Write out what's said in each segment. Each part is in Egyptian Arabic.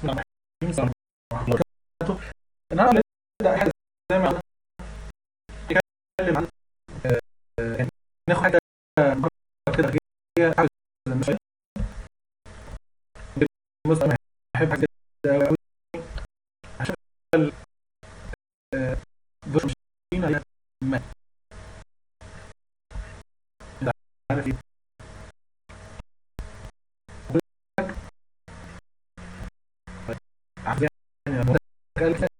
بسم الله الرحمن الرحيم السلام ورحمة الله وبركاته النهارده نبدأ حاجة زي ما قلنا نتكلم عن آه، يعني ناخد حاجة مرة كده هي حاجة زي ما شوية بص أنا بحب حاجة كده أوي عشان فيرجن ماشين هي ما أنت عارف إيه عارف يعني لما قال كده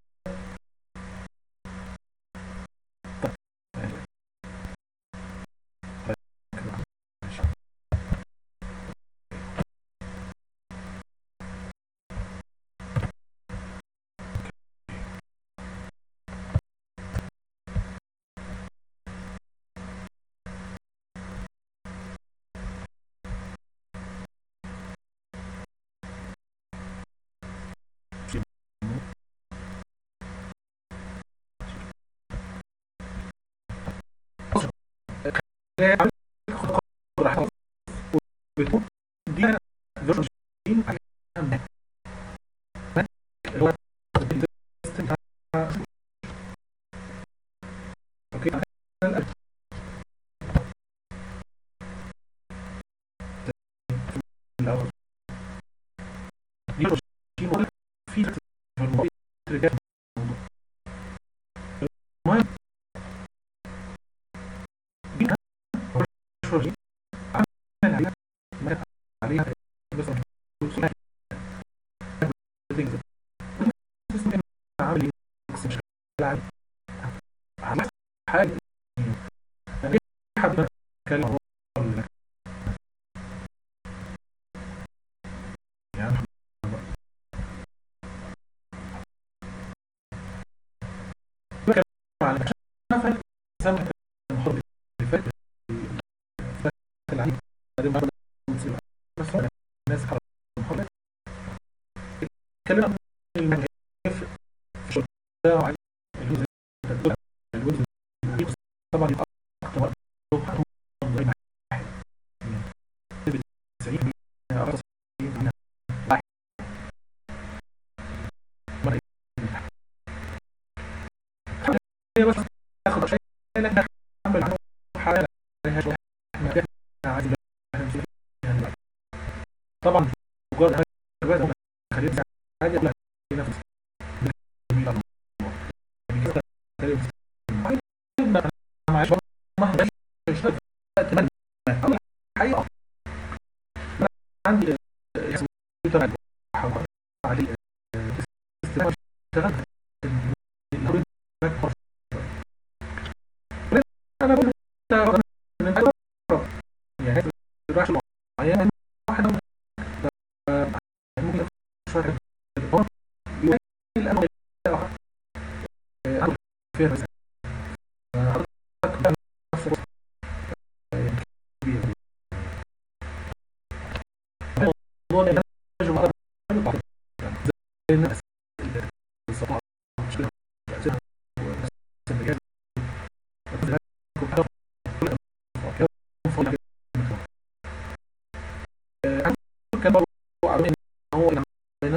بتكون دي فيرجن اللي هو السيستم بتاع اوكي الاول دي فيرجن في في الموضوع المهم دي فيرجن عمل عليها عليها بس عامل مش عملت حاجه يعني حد كلمه يعني على عشان سمعت المحاضره اللي فاتت العيد بس الناس حرام المحاضره اتكلمنا عن المنهج في الشغل بتاعه الويندوز الويندوز طبعا يبقى اكتر وقت زي ما بس اخد شيء لكن اعمل حاجه عليها شويه احنا عايز طبعا مجرد هذا خلينا حاجه لا نفس معلش مهما حقيقة عندي كمبيوتر عليه اشتغلت انا بقول يعني راح معينه واحده ممكن شويه الامر فيها بس الناس كان برضه عامل ان هو هنا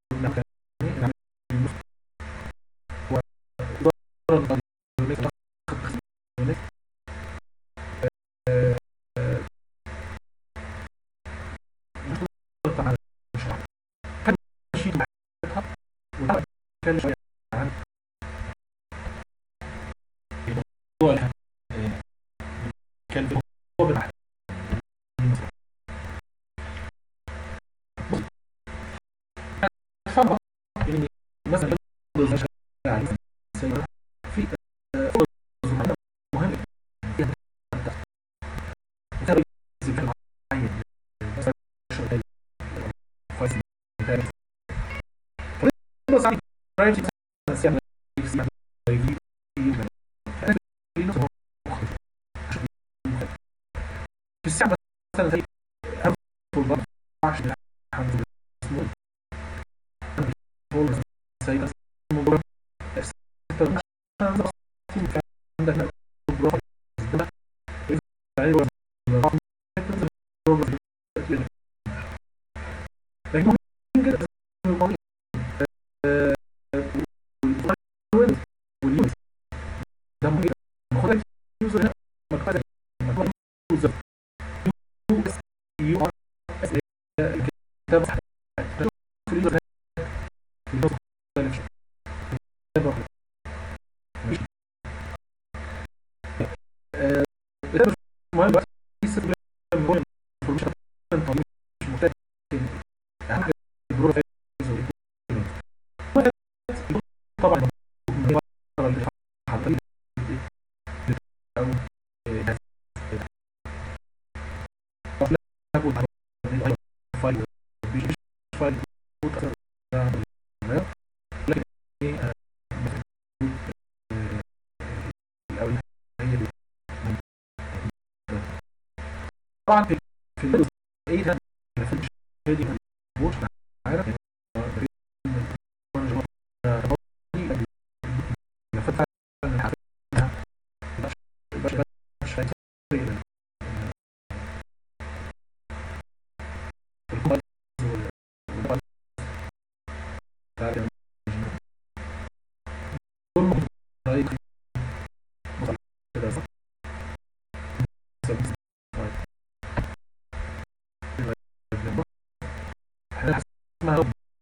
كان شويه عن الموضوع كان هو بالعكس فما يعني مثلا في مهم بس رايت في الساعة مثلا زي أربع عشر لكن يوزر يو اس يو ار اس الكتابه صح في اليوزر في اليوزر مختلف شوية. الكتابة ماشي. آه، الكتابة مهم دلوقتي في سيستم مهم انفورميشن طويل مش محتاج اهم حاجه البروفايل طبعا اللي حضرتك او فايل مش فايل لكن طبعا في في الويندوز 8 ده في الشادي مش عارف ملفات فعلا مش مش هيسرق الكومبايل والموبايل تعالى دول ممكن رأيك مصر كده صح؟ احنا اسمها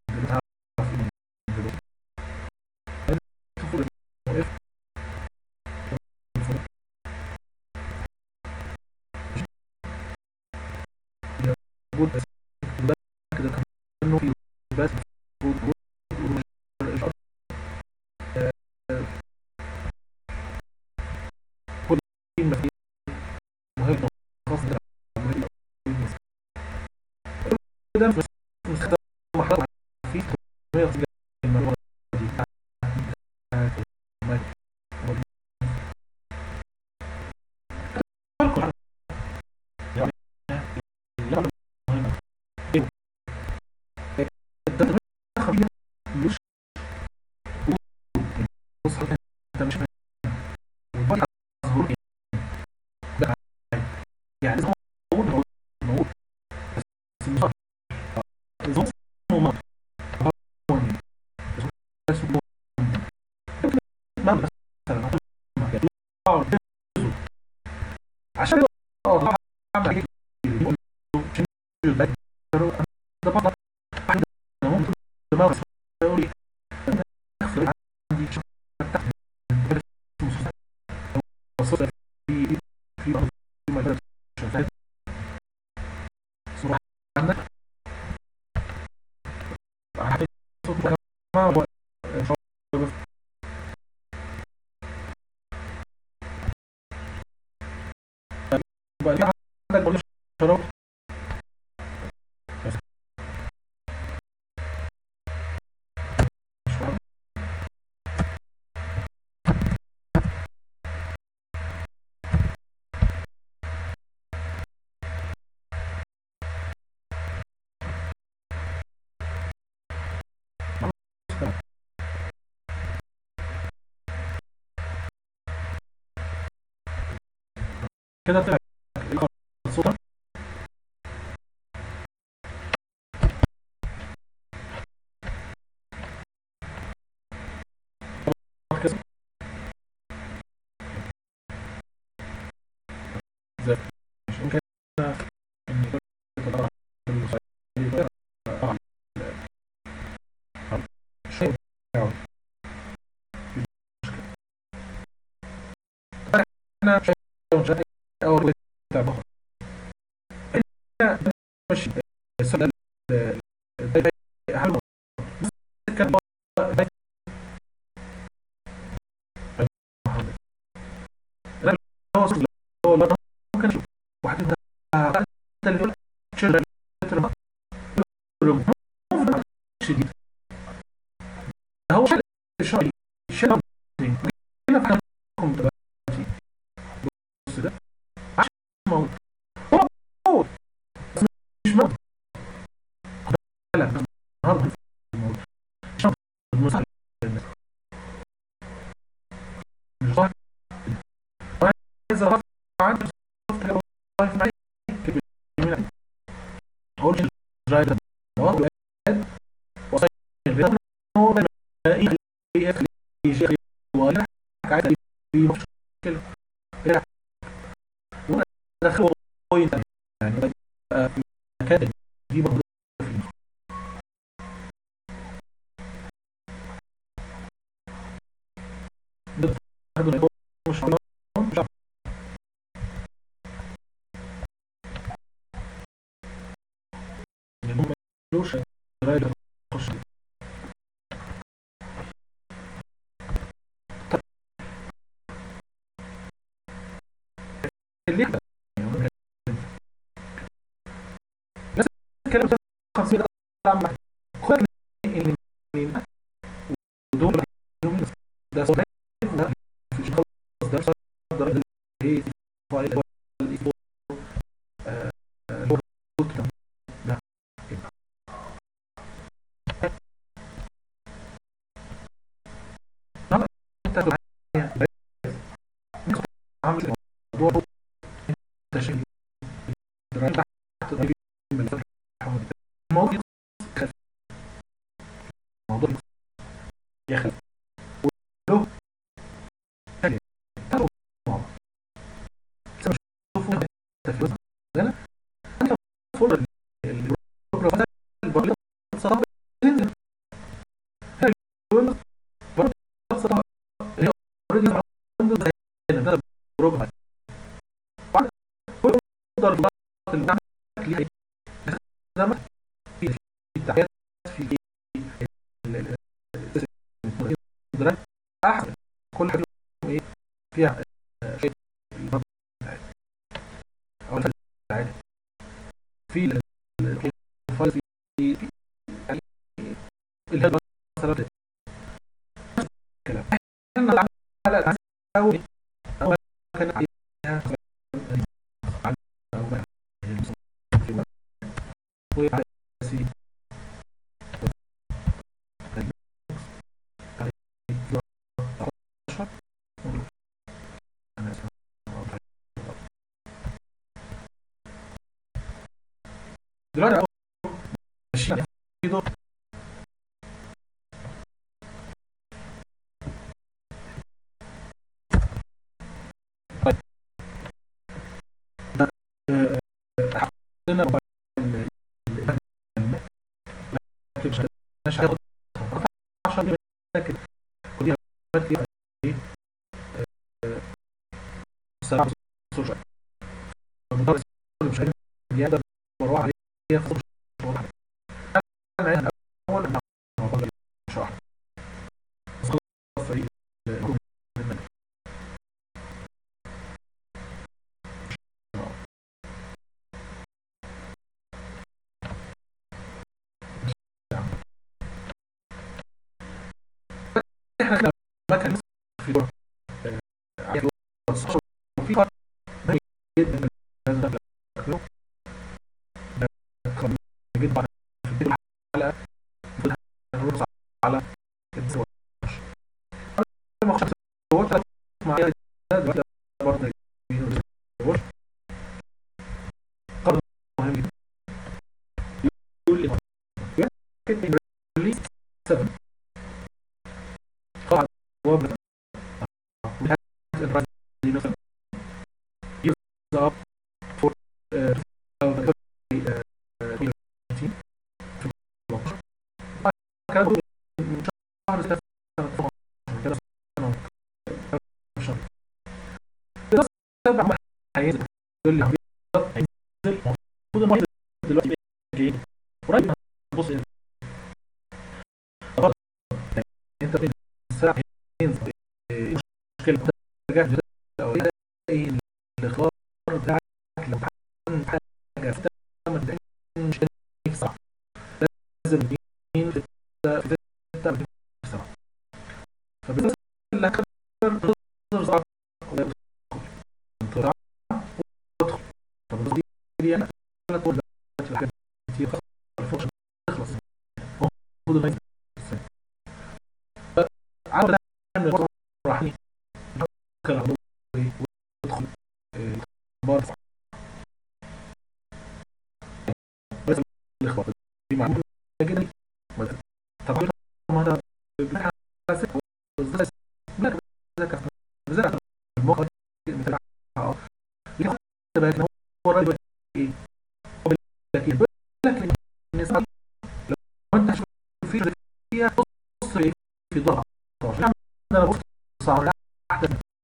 موجود بس ده كده كانه في بس موجود كل ما في مهم خاص ده ده مش مستخدم محرك في المعلومات دي مش بص انت مش فاهم ظهور يعني هو موجود موجود بس مش ظهور موجود عشان اعمل ده بعض ممكن دماغ يقول لي عندي في في بعض المجالات شغال صراحة عندك صوت ما هو بقى في عندك برضه شراب كده طلع الصوت مش ممكن انا شايف اول بتاع بخر مش السؤال هل كان هو هو ممكن اشوف واحد انت اللي يقول شغل شديد هو الشغل الشغل هنا في حكم دلوقتي بص ده عشان موجود هو موجود بس مش موجود لا النهارده موجود مش موجود مش صح عايز ارفع عندي شفت لو واقف معايا اقول درايف ده وصل الفيديو هو ايه ايه شيء ولا عايز في مشكله وانا دخل ياخدوا نيتهم مش عارف مش عارف لأنهم ما يقدروش دراية يخش طب ليه بقى؟ نفس الكلام ده 50 ده عم خد ان ان ودول يوم ده صوت ده في خلاص ده صدر اللي هي فايل هو الايفو آه، اللي هو الروت ده ده نعم، انت معايا عامل الموضوع انت شايف درايف تحت قريب من الفتح حوالي. الموضوع يخلف الموضوع يخلف وله ثانية تعالوا مع بعض بس أنا شوفوا انت في وسط انا انا فول البروجرام ده البروجرام صراحة بتنزل هي الويندوز برضه صراحة هي اوريدي ويندوز هنا ده بروجرام بعد كل اوردر اللي بتاعك ليها ايه؟ زي في في التحيات في ال- ال- ال- الدرايف احسن كل حاجه فيهم ايه فيها آه، شيء الرد بتاعتها. او الفايل بتاعتها. في ال- ال- الفايل في في يعني اللي هي مثلا كلام احنا على او او كان عليها على او ما وعلى سي دلوقتي ماشيين في دور طيب ده آه، آه، حطينا موبايل ال- ال- لكن مش مش هياخد 10 دقايق لكن كلها فيها ايه آه، ساعة ونص شوية. فالمدرس مش هيقدر يقدر مروح عليه ياخد مش واضح. انا انا اول ما الموضوع ده شرح خلاص فريق المفروض مننا. احنا كده مكان في دور آه، عيال وصل. وفي فرق بين جدا لازم نعمله. ده كان جدا في بداية الحلقة كلها نرقص على الزواج ما خدت الزواج معايا ده دلوقتي برضه الزواج قرار مهم جدا يقول لي يمكن لي سبب قاعد وابن الرد دي مثلا use up for uh, 2020 كان من شهر ستة سنة كده سنة شهر ده سبع ما هينزل يقول لي بالظبط هينزل المفروض المريض دلوقتي جاي قريب ما تبص طب يعني انت بين الساعة هينزل ايه المشكلة ترجع او ايه ايه الاختبار بتاعك لو كان حاجة في تمن مش صح لازم مين في في ستة سبعة فبالنسبة اللي هتقدر نظر صعب وادخل وادخل فبالنسبة دي أنا أنا طول في الحاجات كتير خلاص تخلص هو المفروض ما ينزل عاود نعمل رايحين كان عمود وادخل اختبار بس الاختبار دي معلومة جدا طبعا ما ده الموقع بتاع ليه بالك ان هو الراجل ايه هو لكن لكن الناس لو انت شوف في فيها بص في ضغط انا بص صار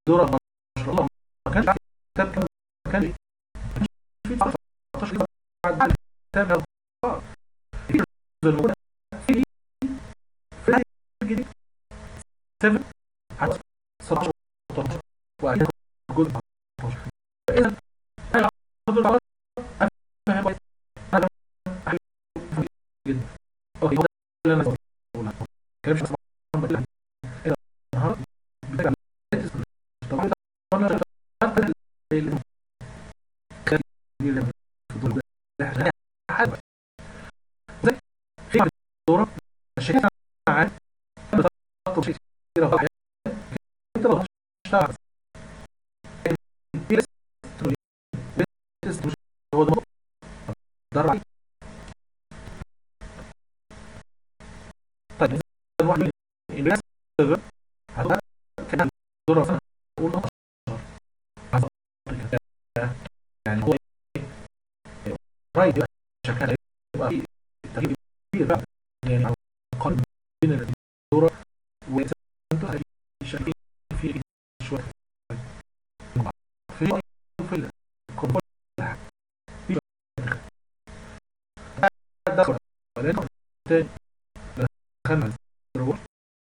دورة ما شاء الله ما كانش عارف كتاب كام ما كانش في 19 بعد كتاب في الموجودة في في الجديد 7 حتى 17 18 وبعد كده جزء 18 فإذا أنا أفضل على أفهم هذا جدا أوكي هو ده اللي أنا بقوله كلام مش أصلا بقول إذا النهارده بتاع طبعا أنا حتى حد زي في الدورة الشركة معاه بتطلب شيء كتير في حياتك انت لو تشتغل هو ده ضرر عليك طيب الواحد الناس هتبقى كان دورة سنة قول يعني هو قريب شكلها يبقى في تغيير كبير بقى يعني على القلب بين الدورة وسنتها شكل في شوية في في الكربون في دخل ولكن تاني دخلنا الدروع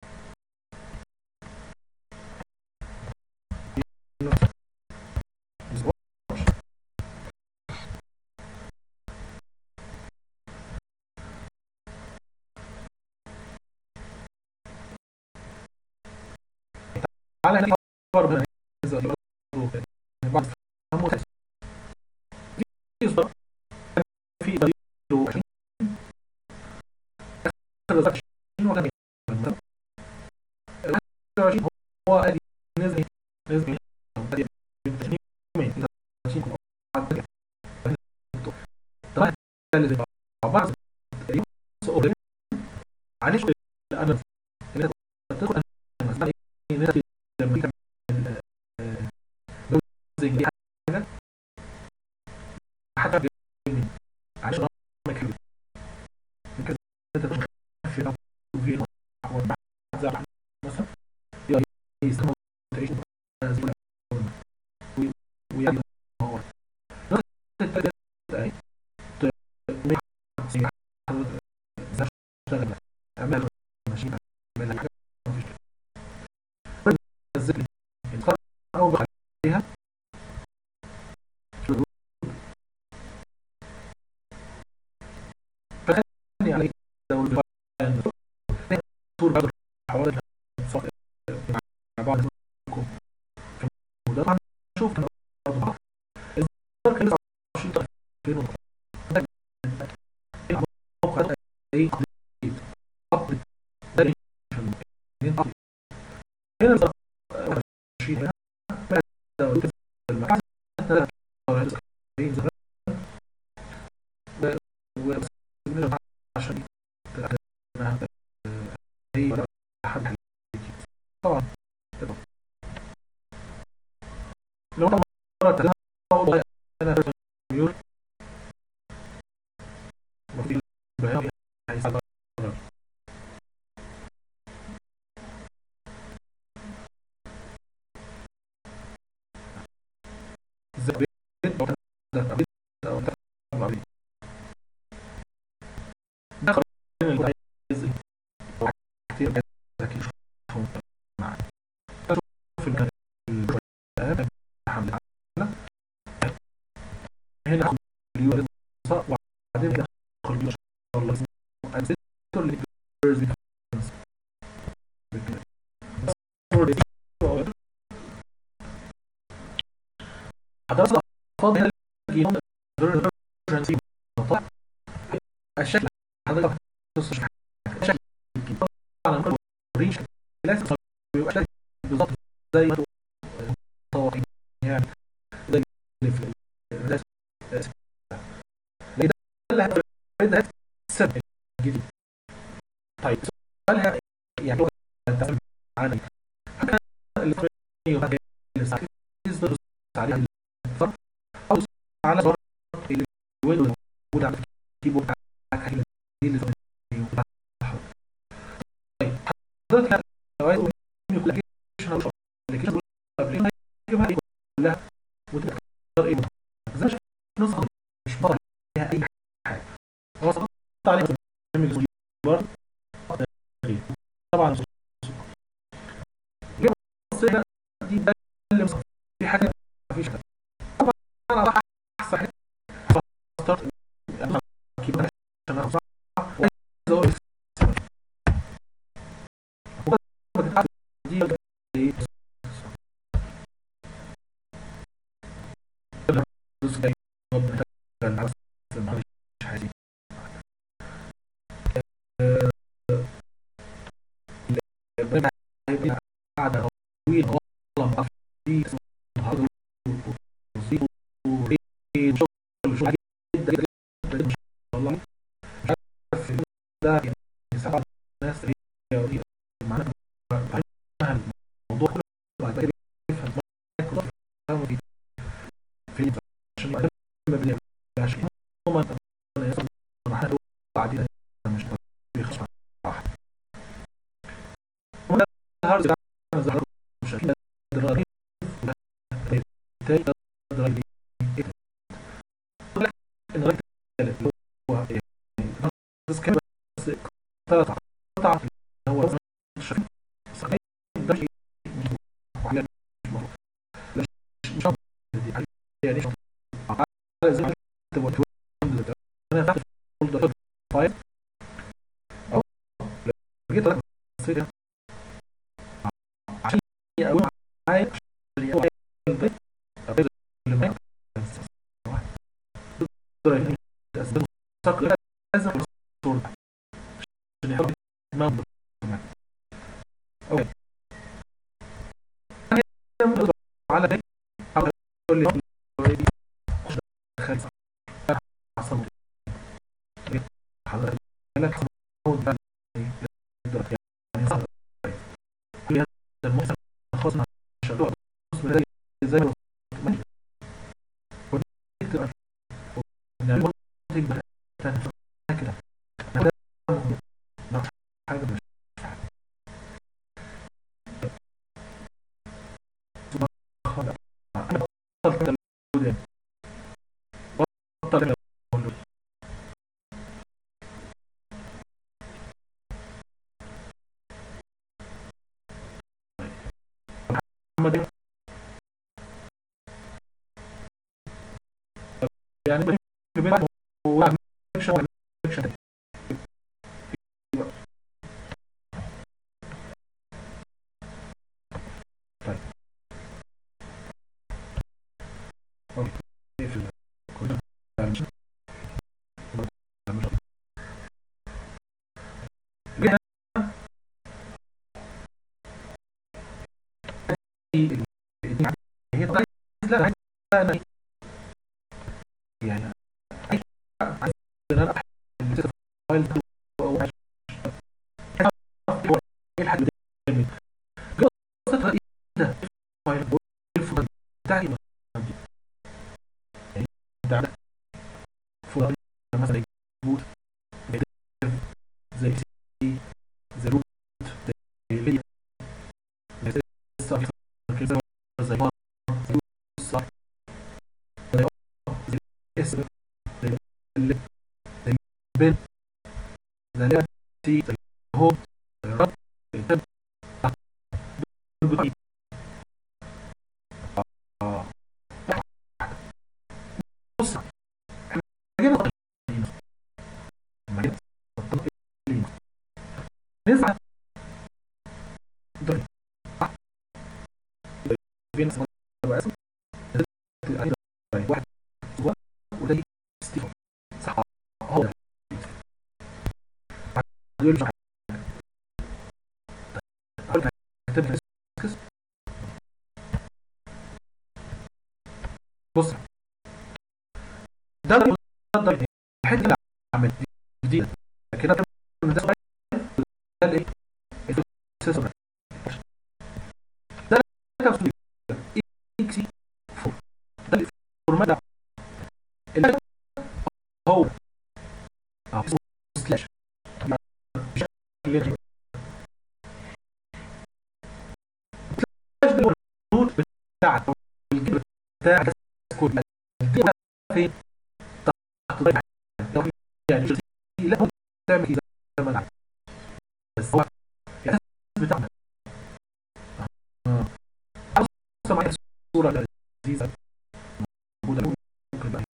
على هذه الخبر من بعض فهمه يصدر في دليل هو ادي نزل نزل طبعا بعض عن شو انا تدخل لما زي دي حاجه حتى عشان ما كان ممكن انت في في مثلا يسمى تعيش ويعني هو اعمل ماشي اعمل حاجه نزل او عليها فخلني عليك دول طول بعض الحوادث مع بعض في الموضوع نشوف كان برضه الظاهر كان 29 الموقع ده ايه ابديت ده هنا 20 المكان عشان هي حد طبعا لو انا مرة والله انا ميول وفي البيان هيساعد زبيت او زبيت او زبيت دخل عايز كتير ذكي مع شوف المكان الآن الحمد لله هنا أخذ اليو وبعدين ندخل إن شاء الله اسمه أنسيتو اللي بيرزي حضرتك الأطفال هنا يجيهم emergency الشكل حضرتك تصش الشكل طبعا كل ريش لازم يبقى شكل بالظبط زي ما متوقعين يعني زي اللي في الناس ده اللي هيبقى السبب الجديد طيب سؤالها يعني لغه التعامل عن حاجه اللي يبقى يصدر عليها الفرق او على صور اللي موجوده على الكيبورد بتاعك دي اللي طيب حضرتك لو عايز يكون ابلكيشن او ابلكيشن هو سقط عليه برنامج برضه طبعا جه بص لقى دي ده اللي مص- في حاجه مفيش حاجه طبعا انا راح احسن حاجه فاخترت أنا كيبورد عشان اعرف صح وعايز اقول بتاعت دي ايه بص جاي معلش عايزين البرنامج هيبقى قاعدة طويلة والله ما أعرف إيه اسمه النهارده وصيف وإيه وشغل شغل جدا جدا جدا إن شاء الله مش عارف ده يعني ساعات الناس هي ودي معناها فاهمها الموضوع كله بعد كده يفهم مايكروسوفت يفهم في في عشان يقدم مبني عشان هم يصل مرحلة بعدين مش بيخش واحد الهارد بتاعنا ظهر مش اكيد دراجين بالتالي دراجين طلع ان الراجل الثالث اللي هو يعني بس كان بس ثلاث قطع اللي هو شايف صحيح ده شيء مش وحاجة مش مفروض لا مش مش دي حاجة يعني مش على زي ما انت قلت انا فتحت فولدر فايل او لو جيت بصيت عشان يقوم معايا عشان يقوم البيت البيت اللي معايا اسباب الصقر لازم الصور عشان يحط ما اوكي انا على بيت يقول لي خلص حصل حضرتك لك يعني صار المحسن خاصنا شروع بسم الله زي ما ونكتب نعمل تكبر كده هذا حاجة مش أنا بطلت بطلت محمد يعني بين وعمل طيب اوكي في كل هي طيب لا انا يعني عايز ان انا احل الفايل ده او ايه الحد قدامي قصتها ايه ده الفايل الفايل بتاعي يعني انت عندك فايل مثلا بوت زي سي زي روت زي ليبيا زي ستاف كده زي صح زي زي اس زي اللي زي بن زي لا تي زي هو زي رب زي تب اه بص احنا جينا لما جينا نسعى بين بقى اسم واحد وده ستيفن صح هو ده يقول لي كتب بص ده ده الحته اللي عملت جديده لكن ده ده الايه السيستم ده اللي اكسي ده الفورمات ده اللي هو اه اسمه سلاش بشكل سلاش ده الروت بتاع الجيب بتاع كود فين تحت يعني تعمل كده زي ما انا عايز بس هو الاساس بتاعنا اه عاوز معايا صوره لذيذه موجوده ممكن بقى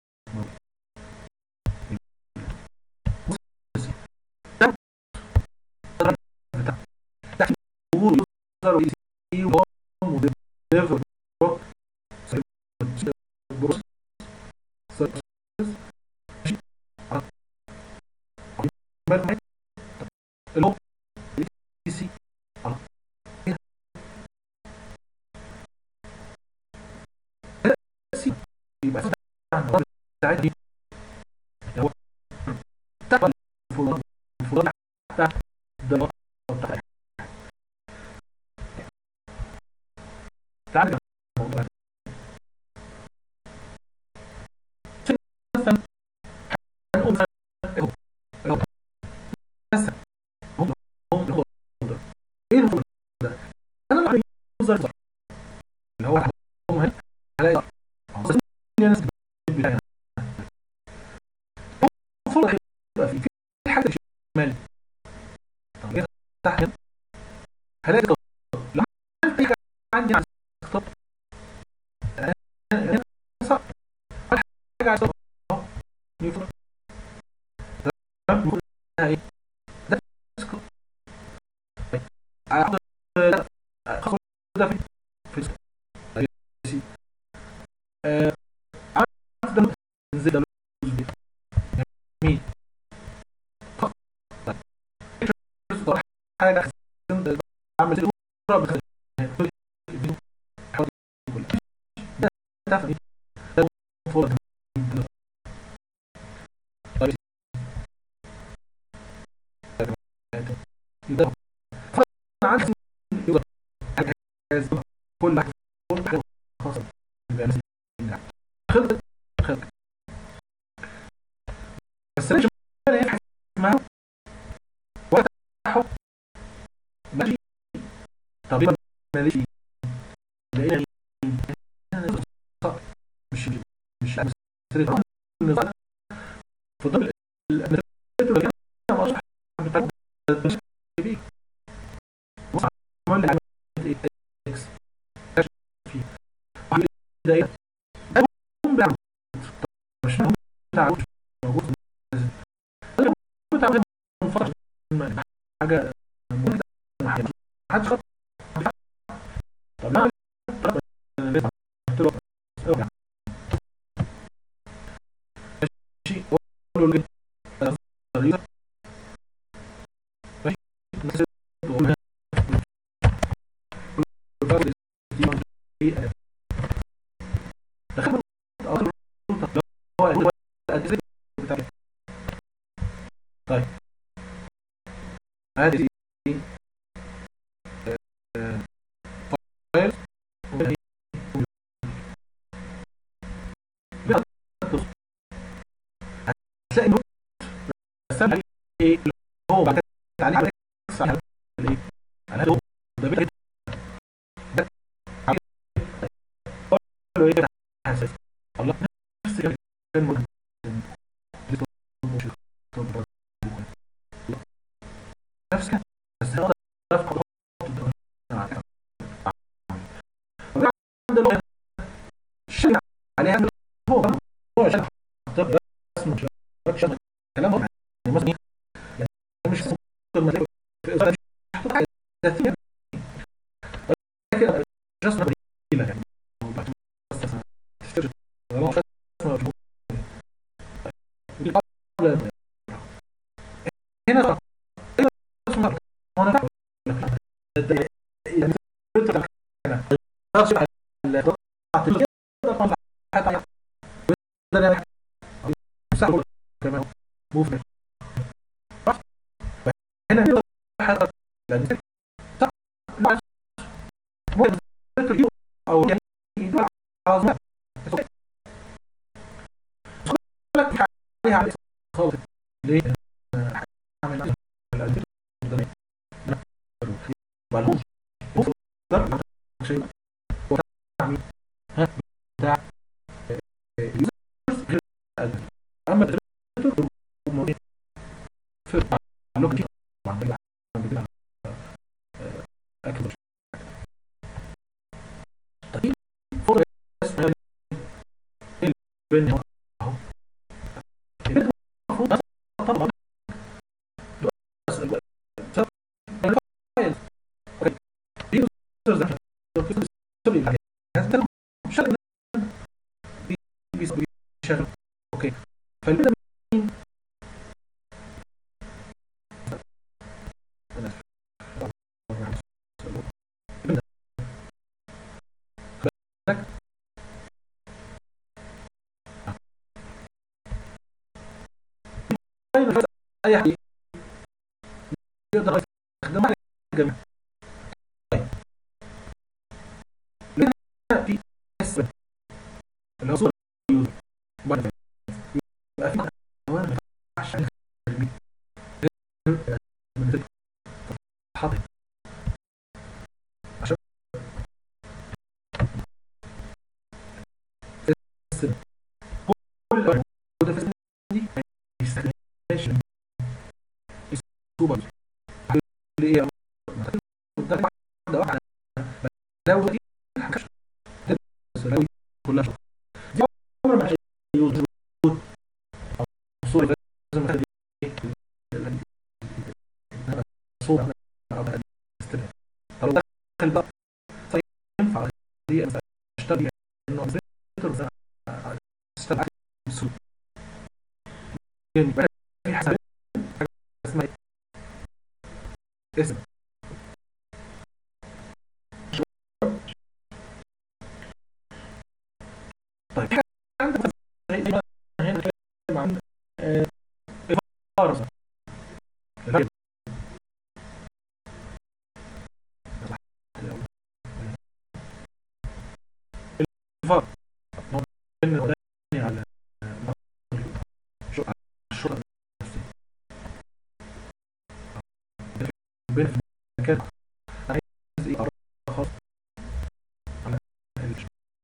يقدروا يسيبوا وديفر بروس اللي هو سي يبقى بتاعتي هو تقبل الفضل الفضل بتاع ده بتاع تعالى الموضوع مثلا هنقول مثلا هم هم هو ايه الفضل ده انا اللي يوزر اللي هو هم هنا هلاقي الناس بتاعي الفضل يبقى في في حاجه شمال طب كده تحت هلاقي لو عملت حاجه عندي طب صح حاجه عايز يفرق تمام ايه ده ده في في آه عملت ده نزل ده جميل طيب حاجه عملت صوره تعرف ده فوق يبقى انا عندي يبقى كل حاجه كل حاجه خاصه خلط خلط بس ليش ما حاجه اسمها وقت حب ماشي طب يبقى ماليش لقينا مش مش النظام فضل الادمنستريتور ما اصبح بتاع عمل لي اكس في ده ايه هم بيعملوا مش هم بتاع موجود بتاع منفرد حاجه ما حدش خط طب ما شيء قولوا لي طريقه طيب هذه فايل هتلاقي نوت رسم عليه ايه اللي هو بعد كده عليه عليه على الايه على هو ده بيت ده له ايه حساس الله نفس كان مهم نفس بس هو رفع الشيء عليها هو هو شرح طب اسمه شرح كلام يعني مثلا مش في إصدار ذاتية لكن جسنا قليلة يعني هنا هنا هنا او عظمه عليها خالص ليه؟ عامل شيء بتاع اما في لوك دي طبعا ده عندنا آه، اكل مش طيب فوق بس بين اهو المفروض بس طبعا بس بس- اوكي دي users ده سوري يعني هذا شغل بي بي شغل اوكي فالبدا مين اي حد يقدر يستخدمها الجميع طيب لنا في اس اللي هو صورة اليوزر بعد ما يبقى في عنوان ما ينفعش نخرج بيه. غير من غير حاطط عشان اس كل اللي موجودة في السن دي ما يستخدمهاش السوبر هيقول لي ايه يا ما تقول قدامك واحدة واحدة لو دي حاجة بس لو دي كلها شغل دي عمر ما هيوز صورة لازم اخلي ايه صورة او استلم طب لو دخل بقى طيب ينفع دي مثلا اشتغل انه ادمنستريتور اشتغل بسهولة يعني يبقى في حسابات حاجة اسمها ايه؟ اسم طيب في حاجة عندك مثلا زي ما هنا نتكلم عن آه، الفار مثلا الفار. الفار هو بين الأولاني على شو- على الشرطة النفسية. بين في مكان عايز ايه أعرف خاص على ال-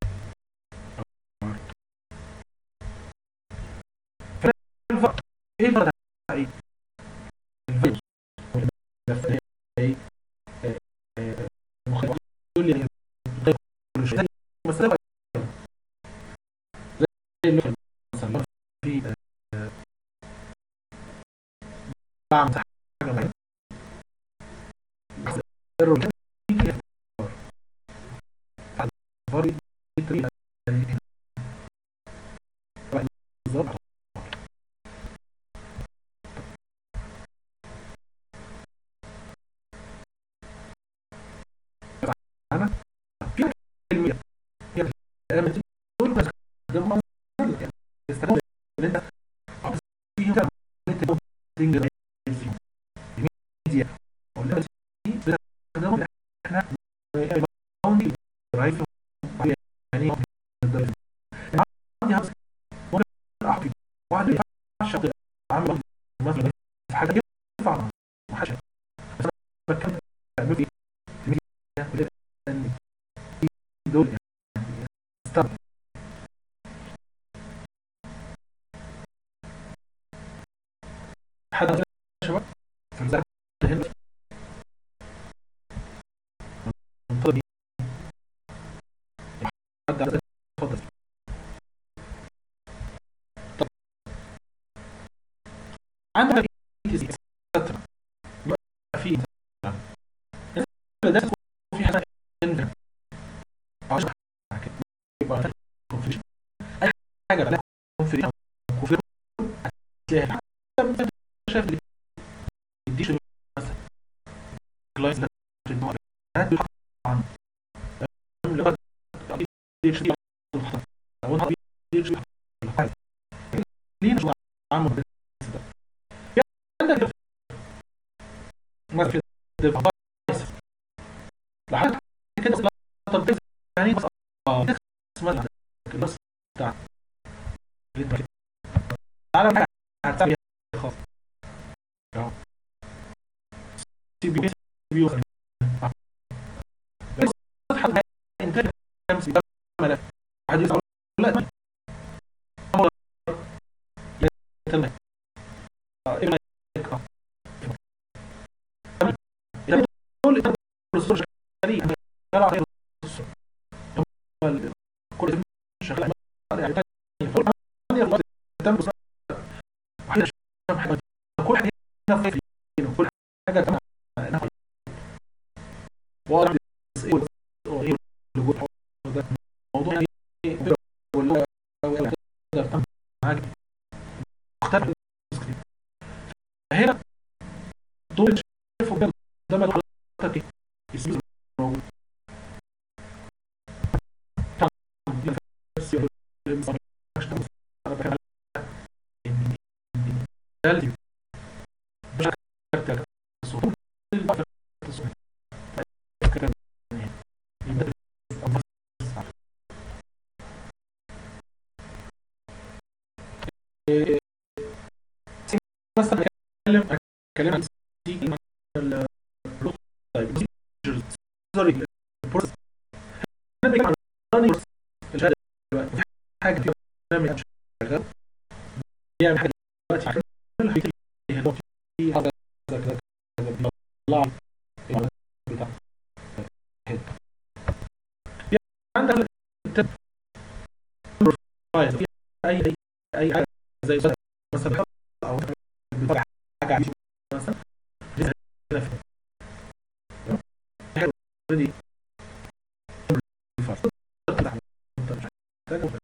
الفرق ايه الفرق بتاع ايه؟ الفيروس والنفسية ايه؟ آه، آه، مخ- يقول لي غير كل شيء زي مسألة زي اللي مثلا في آه، بعمل حاجة معينة بس الرول يجي يختار. الفار دي طريقة هنا. بالظبط انا في كلمه هي الامن دي دول بس جمع يعني استخدم ان انت عاوز فيهم كده ان انت تنجز فيهم الميديا والامن دي بنستخدمهم ان احنا باوندي درايف يعني عندي عاوز ممكن احكي واحد ما ينفعش أقدر اعمل مثلا في حاجه ينفع ما حدش بس انا بتكلم تعمل ايه الميديا لان دول يعني استخدم حد يا شباب في المساحة هنا المنطقة دي حد عايز اتفضل طب عندك اي تي سي سترة يبقى في ده في حاجة عندنا عشان يبقى كونفيجن اي حاجة بقى كونفيجن كونفيجن هتلاقيها انت شايف اللي يديش مثلا كلاينت ده في النوع ده بيحط عن اللي هو دي اتش دي او هو دي اتش دي ليه مش عامل ده في عندك ما في ديفايس لحد كده طب يعني بس اه اسمها الكلاس بتاع تعالى معايا هتعمل ايه خاص سي بي سي بي يو بس حد انتاج كام سي ملف واحد يقول لا تمام اه ايه الصوره شغالين شغال على الصورة. هم ال- كل شغال يعني تاني فوق ثانية الله تم بصورة واحدة شغالة حاجة. كل حاجة هنا في فين وكل حاجة تمام هنا في واضح ايه وايه اللي جوه ده موضوع يعني ايه ولا ولا تقدر تعمل معاك مختلف هنا دول اللي شايفه قدام قدام حضرتك ايه اسمه موجود طبعاً دي بس يقول لي مش عارف انا بحب ان ده اللي مش عارف الصوت الصوت مثلا اتكلم اتكلم عن سي مثلا اللغه طيب سوري البروسس انا بتكلم عن running process. الشهاده دلوقتي في حاجه في برنامج شغال بيعمل حاجه دلوقتي عشان في هنا في حاجه كذا كذا كذا بيطلع لي المعلومات بتاع في عندك التب فايل في اي اي اي حاجه زي مثلا او بتاع حاجه على اليوتيوب مثلا هنا في حاجه اوريدي انت مش محتاج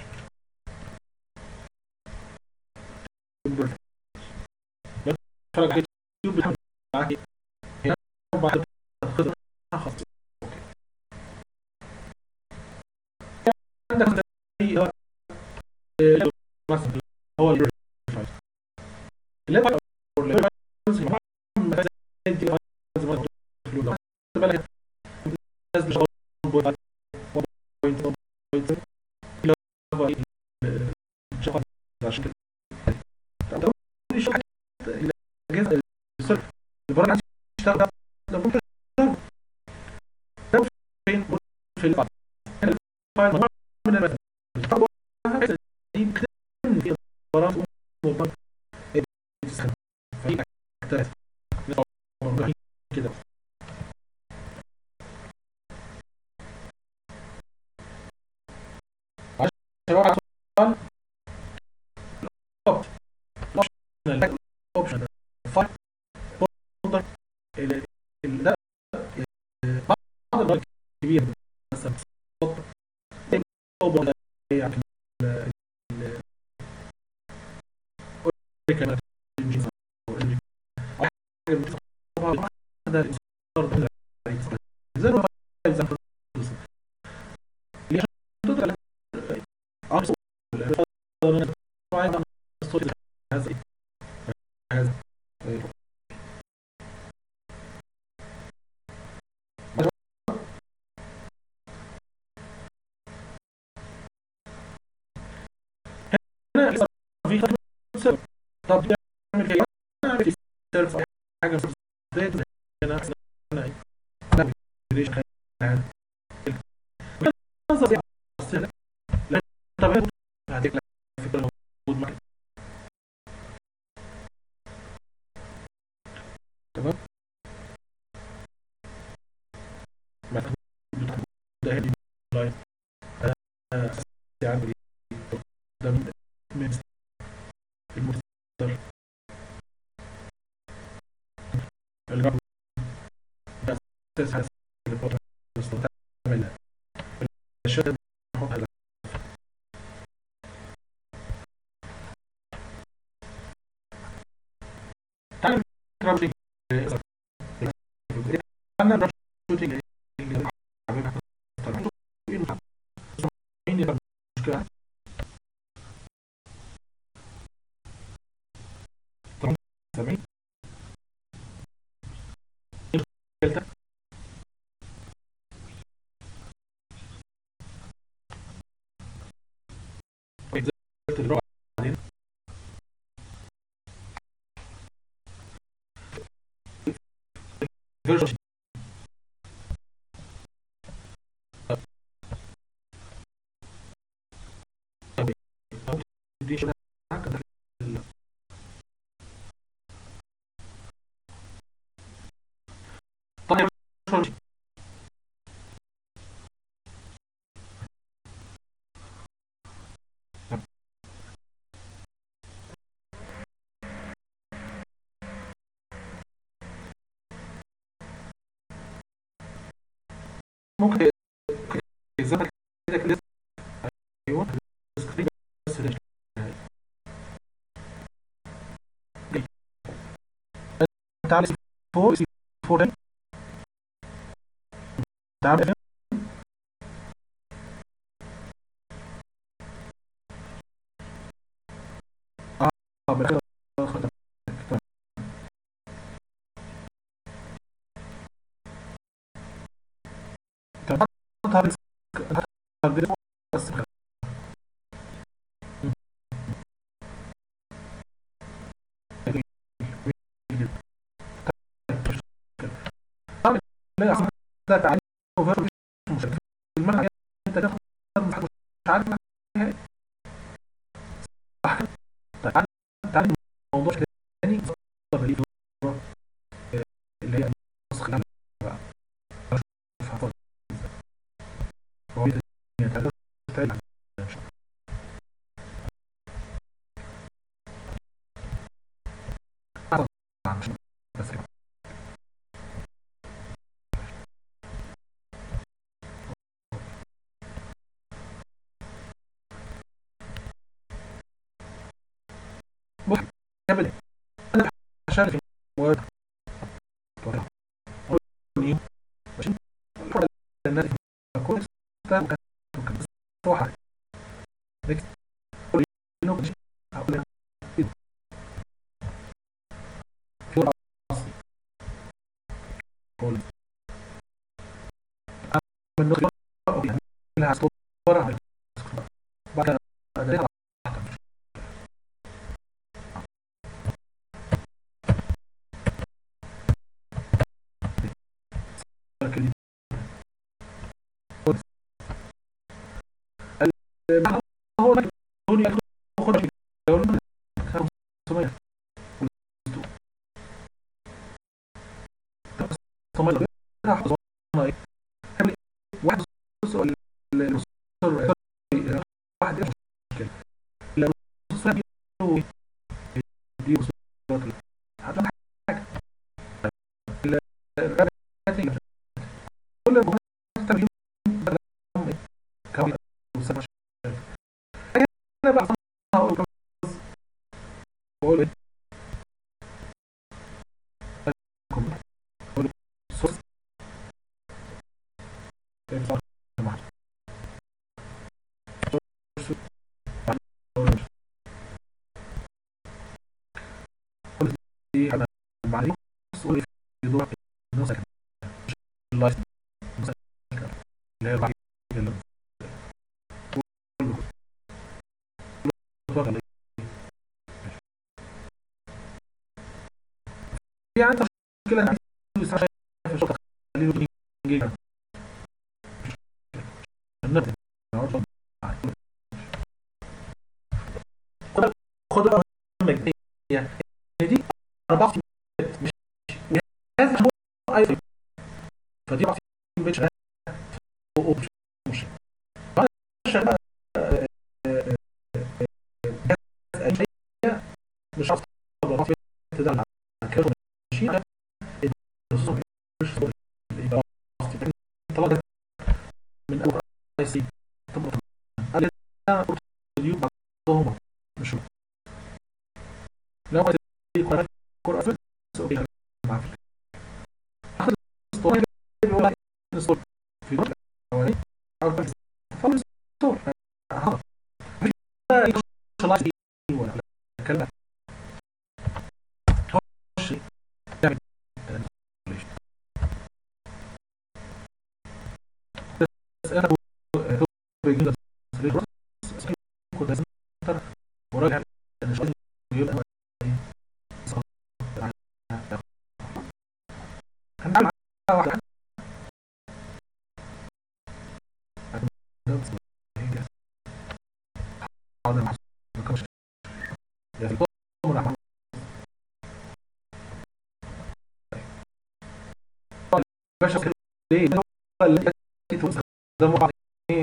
بتتفرج على اليوتيوب بتعمل معاك ايه؟ هنا بعد خلاص اوكي عندك زي هو مثلا هو الفايل اللي هو اللي هو زي انت زي ما قلت له بالك نازل شغل بوينت بوينت بوينت اللي هو شغل عشان كده طب لو شغل الاجهزه السيرفر اللي بره عايز يشتغل ده ده ممكن يشتغل. ده فين في الفايل الفايل مجموعة من المثل الطبع دي بتتم في برامج وبرامج بتستخدم فهي اكترت كده عشان شباب سؤال الاوبشن الاوبشن فايل فولدر ال- ال- ده بعض البرامج الكبيره مثلا سطر أوبر يعني ال- ال- أوريكل إنجيز أو إنجيز. أو حاجة بتطلع طبعاً هذا الإصدار ده زي ما قال زي ما قلت. اللي عشان تقدر على صوت طبعاً أنا الصوت هذا هذا هنا في خدمة سيرفر طب تعمل كده اعمل سيرفر حاجة زي ده انا انا انا ليش خلينا نظر لا طب هديك لك فكرة موجود معك تمام مثلا ده هدي لاين انا عندي ده من من المصدر الرقم ده اساس هذا البروتوكول نستعمل الشغل نحط هذا تعال نقرا شيء انا نقرا شيء اللي حبيبي طبعا مين مشكله سامعين مشكلتك نزلت الرابع بعدين فيرجن دي شغلة هكذا طيب ممكن يظهر كده كده ايوه سكرين بس ليش تعال سي 4 سي 4 تعال اه بالأخير خد- تمام هذا هذا بس لا أصلاً ده تعليم وفيرو مش مشكلة المنع انت تاخد مش عارف معناها إيه. صح كده؟ طيب تعال تعال موضوع تاني طب اللي هو اللي هي النسخ الأعلى بقى. أشوف هفضل. هو بيت- يعني تعال- تعال. طبعاً مش بس كده. بص قبل انا عشان في مواد ماشي الناس كل كان كان واحد نكست كل يوم ماشي هقول لك في راس كل من نقطة لها صور بعد ذلك لكن المعنى هو انك تقول لي خد في الدولة 500 500 راح ايه واحد سؤال العنصر واحد ايش مشكلة لو العنصر يجيبوا يجيبوا صورة هتلاقي حاجة الرابط كل المهندس كم وسبع انا بقى هقول بقول ايه بقول صوت انا معلومه مسؤول في دور النص اللايف اللي هي الوحيدة اللي اتفضل. يعني انت مشكلة انك عايز تسعى في الشغل خليه يجي يجي. النبي. خد خد بقى مهمة جدا. يعني دي أربعة في مش لازم هو أيضا فدي أربعة في مش مش مش شغال مش عارف طبعا في تدل على كده ماشي مش طلعت من اول اي سي طبعا انا اليوم بعضهم مش لو ما تقرا قرأ في مع اخذ الاسطوانه بيقول لك الاسطوانه في الوقت الاولاني او فلوس الصور هذا مش الله ولا كلام خش تعمل اسئله بيجي كنت وراجع يبقى هنعمل واحد باشا ليه التي تستخدم بعض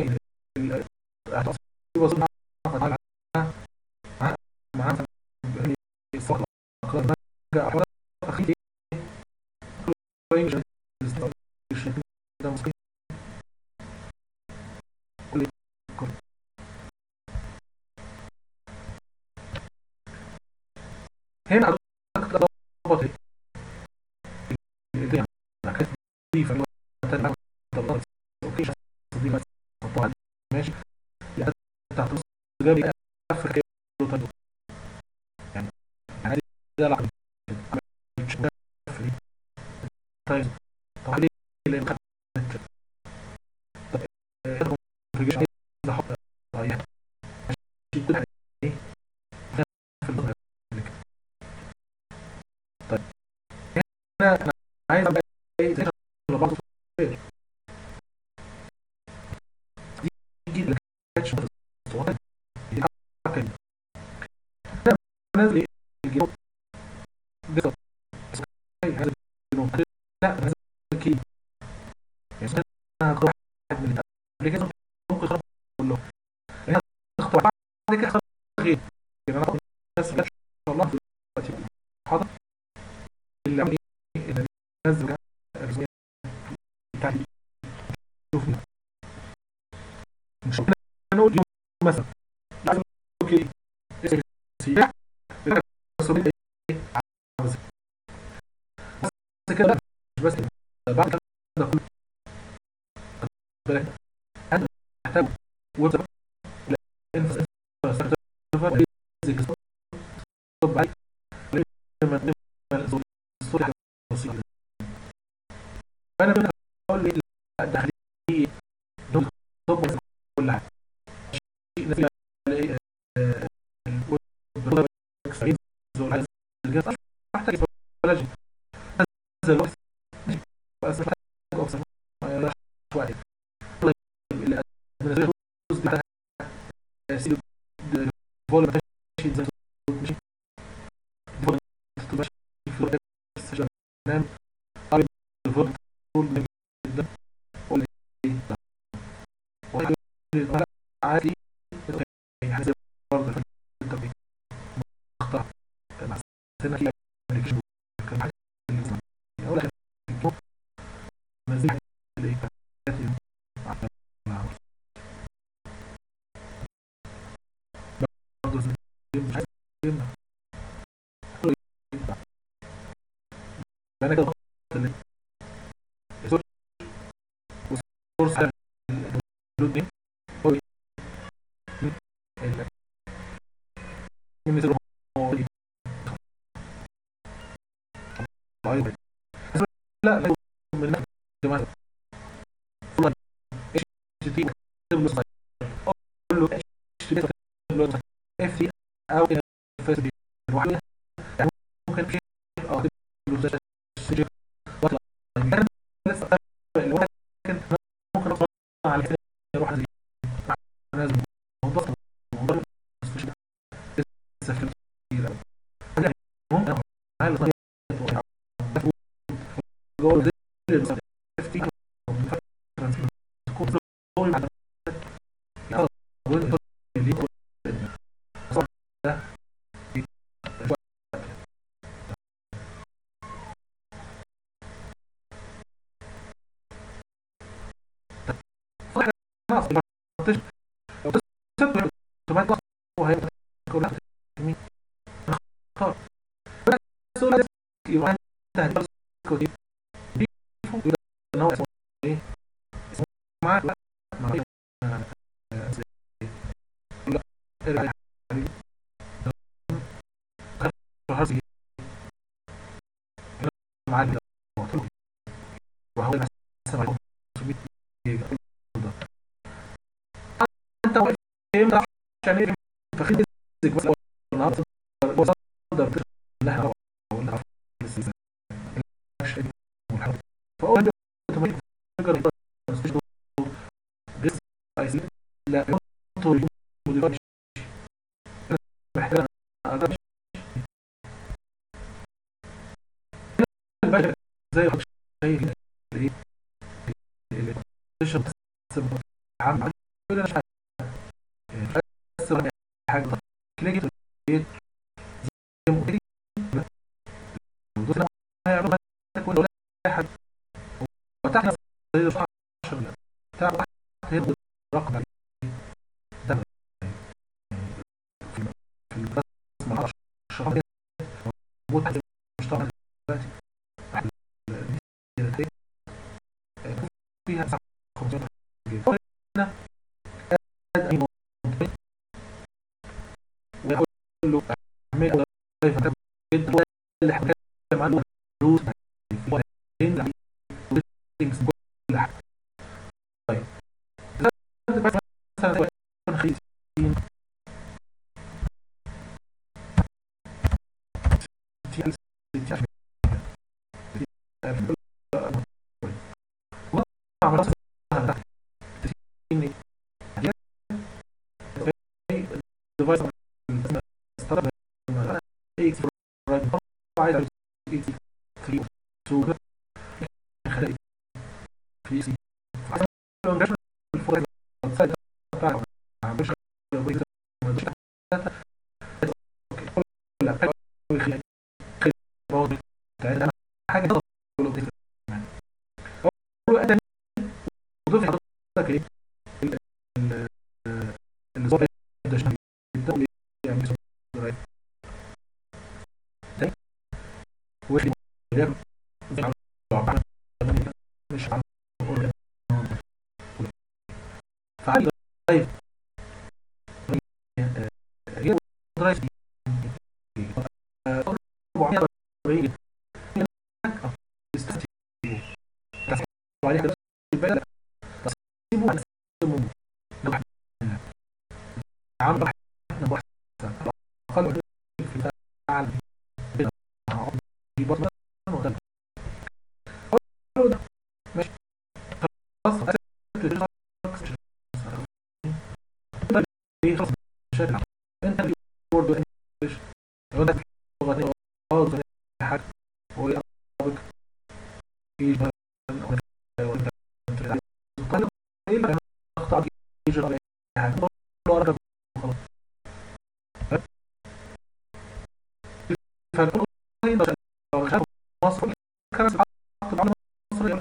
مع الفقر جاء أخي خطوات ايه اللي يعني كانت دي في الوقت الثاني طب طب اوكي دي بس طبعا ماشي يعني بتاعت نص جاب لي قفل كده طيب يعني يعني ده لا مش مقفل طيب طب ليه لان خدت طب ايه في الجيش عايز احط طيب ماشي كل حاجه ايه في الظهر طيب هنا انا عايز ابقى ايه زي ما برضه دي اللي كانتش الصوت دي حركه انا نازل ايه الجنوب ده هذا الجنوب لا نازل كي يعني انا هختار واحد من الابلكيشن ممكن اختار كله انا اختار بعد كده اختار غير يعني انا بس ان شاء الله دلوقتي حاضر اللي عمل ايه اللي نزل الرسميه بتاعتي شوف مش انا نقول يوم مثلا لازم اوكي سياح الرسميه ايه عاوز بس كده مش بس بعد كده ده كله بالك انا محتاج ويب سيرفر بيزك طب عليك لما الصوت بسيط فانا بقول لي لا ده خليه دول طب كل حاجه شيء نفسي الاقي الويب اكسبيرينس ولا الجهاز محتاج بلاجي نزل وقت بس محتاج اوبشن شويه اللي بتاع سيد فول ماشي زي ماشي فول ماشي في السجن نام قريب الفول فول جدا ولا ايه عادي حاجه برضه انت مختار مع سنه كده كان حاجه اول حاجه مزيد الايه برضه مش عايز انا كده سورس على الدود دي هو من مثل هو لا لا من جماعه والله ايش تي قول له ايش اف تي او فاس دي الواحده يعني ممكن في اه السجل واطلع يعني لسه لكن ممكن اطلع على كده اروح زي لازم موضوع موضوع مش لسه في ممكن عايز جول زي اف تي وهو السبب انت واقف فهمت عشان ايه فخد بس النهارده مصدر لها ولا فهو عنده اوتوماتيك فيجر بس عايز لا انتوا موديفاي محتاج اجرب زي شيء ايه اللي تشرب عم انا مش بس حاجه كده جبت البيت زي ما قلت هيعمل تكون ولا حد وتحت زي 10 تعرف تاخد رقم ده في في الرسم 10 موجود مش طبعا فيها 500 جيجا هنا اد اي مود ويقول له اعمل له ضيف جدا هو اللي احنا بنتكلم عنه روت وبعدين settings كل حاجه طيب دلوقتي مثلا نخلي 60 60 60 ديفايس استخدم اكس عايز اكس 3 2 خلي في سي الفرق بتاع مش حاجه وضيف حضرتك ايه النظام ده شنو جدا يعني وش مش عم فعلي طيب هي درايف 440 عليها البلد تصميمه عن تصميمه عم احنا بحث اقل في العالم في بطن وغلب ماشي خلاص خلاص مشاكل انت اللي برضه انجلش لو انت لغه اه حاجه ويقربك في اخطا يجرى على حاجه لو قرب وخلاص فالقول مصر كان عقد على مصر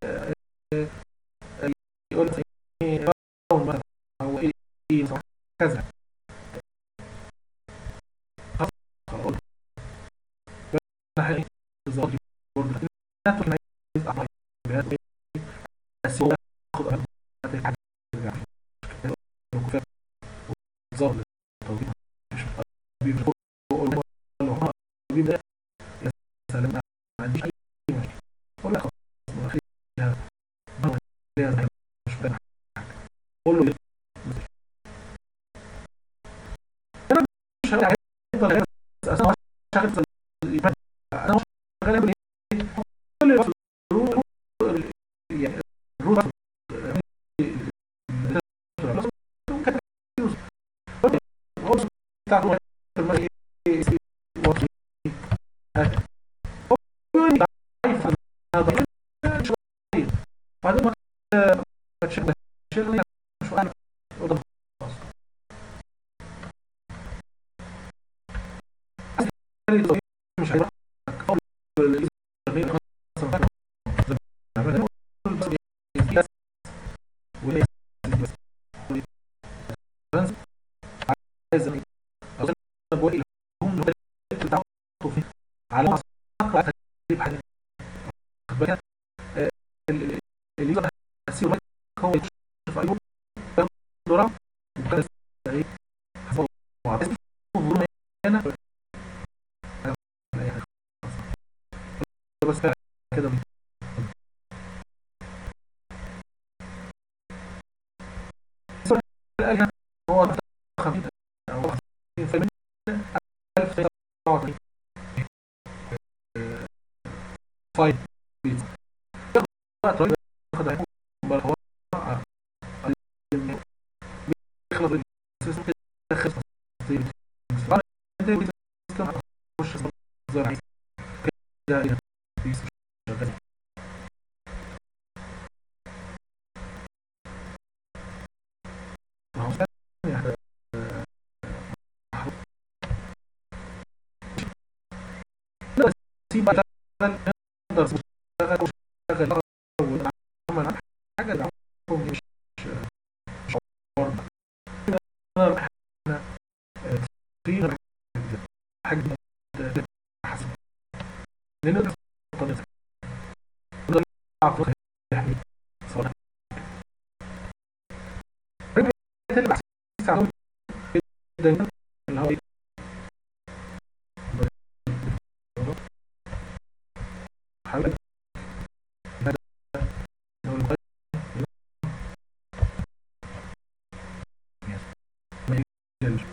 يقول ايه او ايه كذا خلاص ناحيه بالظبط برضه نتفق مع بس هو ياخد ظهر توجيه مش ده يا سلام ما عنديش اي مشكله قول له خلاص ما فيها مش فاهم قول له انا مش هيفضل اساسا شغال انا شغال كل يعني الروت بتاعته بعدين ما تشغل شغل شو انا مش هيروح عايز بقول لهم بتاعته فيه على ما اقرا تجيب حاجه بالك اليوزر هسيب هو يشوف ايوه دورة وكان ايه حفظ وعطيت هنا بس كده هو خمسين او 1000 فايد ياخد هو يخلص يخلص خش زرع كده سيب نقدر نشتغل ونشتغل ونعمل حاجه مش مش في حاجه حسب لان جدا اللي هو ايه حبيبي هذا هو المقدم. ما يجيش.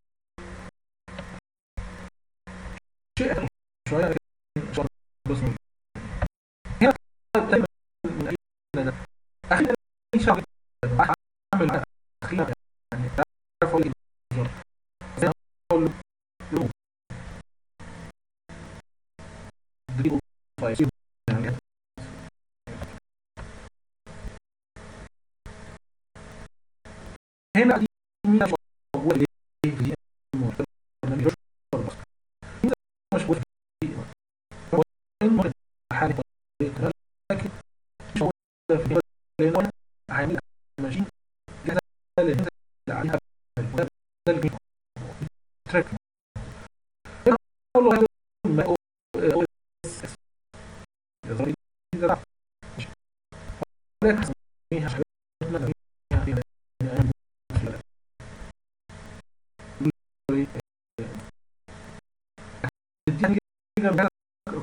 شيء أخف شوية لكن إن شاء الله بس هنا دايما من أي ده أخيرا أي شغل أعمل أخيرا يعني تعرف أقول إيه بالظبط زي ما أقول له دريبل فايف يعني هنا دي مين هو اللي في برنامج البصر مين مش موجود في هو المهم حالي طريقة لكن مش موجود في لأنه هيعمل ماشين جاهزة اللي ينزل عليها ده اللي تراك هنا أقول له ما هو هو يظهر لي إذا ضعف ولكن سميها شبابنا سميها في يعني الدين كده بقى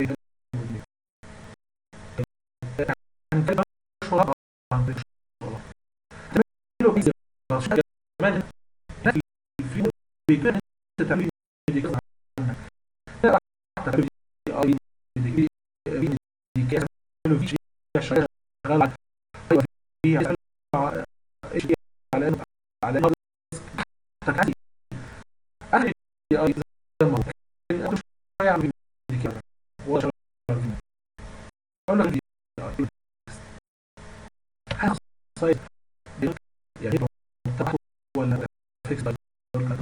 عن كده شراب عن كده شراب تمام بيزا كمان في بيكون تعمل دي كده لا تعمل اي دي دي كده في شيء شغال على في ايش على على تكاليف اهل اي زي ما هو يعمل دي كده هو شغال اقول لك دي حاجه صاير يعني تبع ولا فيكس ولا